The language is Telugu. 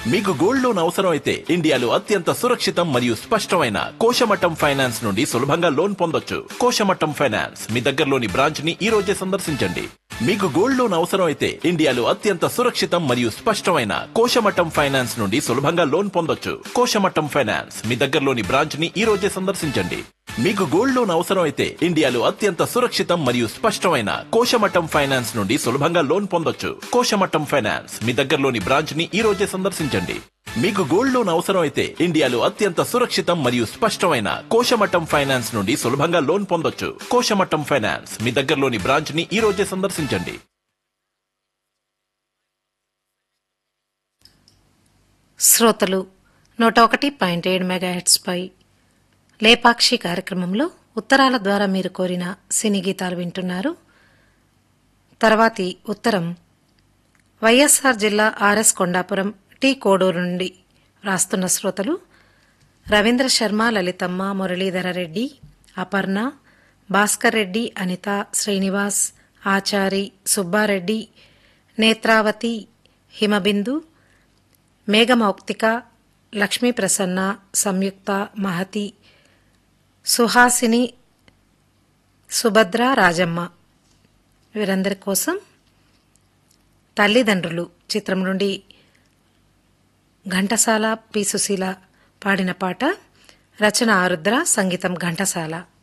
మీకు గోల్డ్ లోన్ అవసరం అయితే ఇండియాలో అత్యంత సురక్షితం మరియు స్పష్టమైన కోశమట్టం ఫైనాన్స్ నుండి సులభంగా లోన్ పొందొచ్చు కోశమట్టం ఫైనాన్స్ మీ దగ్గరలోని బ్రాంచ్ ని ఈ రోజే సందర్శించండి మీకు గోల్డ్ లోన్ అవసరం అయితే ఇండియాలో అత్యంత సురక్షితం మరియు స్పష్టమైన కోశమట్టం ఫైనాన్స్ నుండి సులభంగా లోన్ పొందొచ్చు కోశమట్టం ఫైనాన్స్ మీ దగ్గరలోని బ్రాంచ్ ని ఈ రోజే సందర్శించండి మీకు గోల్డ్ లోన్ అవసరం అయితే ఇండియాలో అత్యంత సురక్షితం మరియు స్పష్టమైన కోశమట్టం ఫైనాన్స్ నుండి సులభంగా లోన్ పొందొచ్చు కోశమట్టం ఫైనాన్స్ మీ దగ్గరలోని బ్రాంచ్ ని ఈ రోజే సందర్శించండి మీకు గోల్డ్ లోన్ అవసరం అయితే ఇండియాలో అత్యంత సురక్షితం మరియు స్పష్టమైన కోశమట్టం ఫైనాన్స్ నుండి సులభంగా లోన్ పొందొచ్చు కోశమట్టం ఫైనాన్స్ మీ దగ్గరలోని బ్రాంచ్ ని ఈ రోజే సందర్శించండి శ్రోతలు నూట ఒకటి పాయింట్ ఏడు మెగాహెట్స్పై లేపాక్షి కార్యక్రమంలో ఉత్తరాల ద్వారా మీరు కోరిన సినీ గీతాలు వింటున్నారు తర్వాతి ఉత్తరం వైఎస్ఆర్ జిల్లా ఆర్ఎస్ కొండాపురం టీ కోడూరు నుండి రాస్తున్న శ్రోతలు రవీంద్ర శర్మ లలితమ్మ మురళీధర రెడ్డి అపర్ణ భాస్కర్ రెడ్డి అనిత శ్రీనివాస్ ఆచారి సుబ్బారెడ్డి నేత్రావతి హిమబిందు మేఘమౌక్తిక లక్ష్మీ ప్రసన్న సంయుక్త మహతి సుహాసిని సుభద్ర రాజమ్మ వీరందరి కోసం తల్లిదండ్రులు చిత్రం నుండి ఘంటసాల పి సుశీల పాడిన పాట రచన ఆరుద్ర సంగీతం ఘంటసాల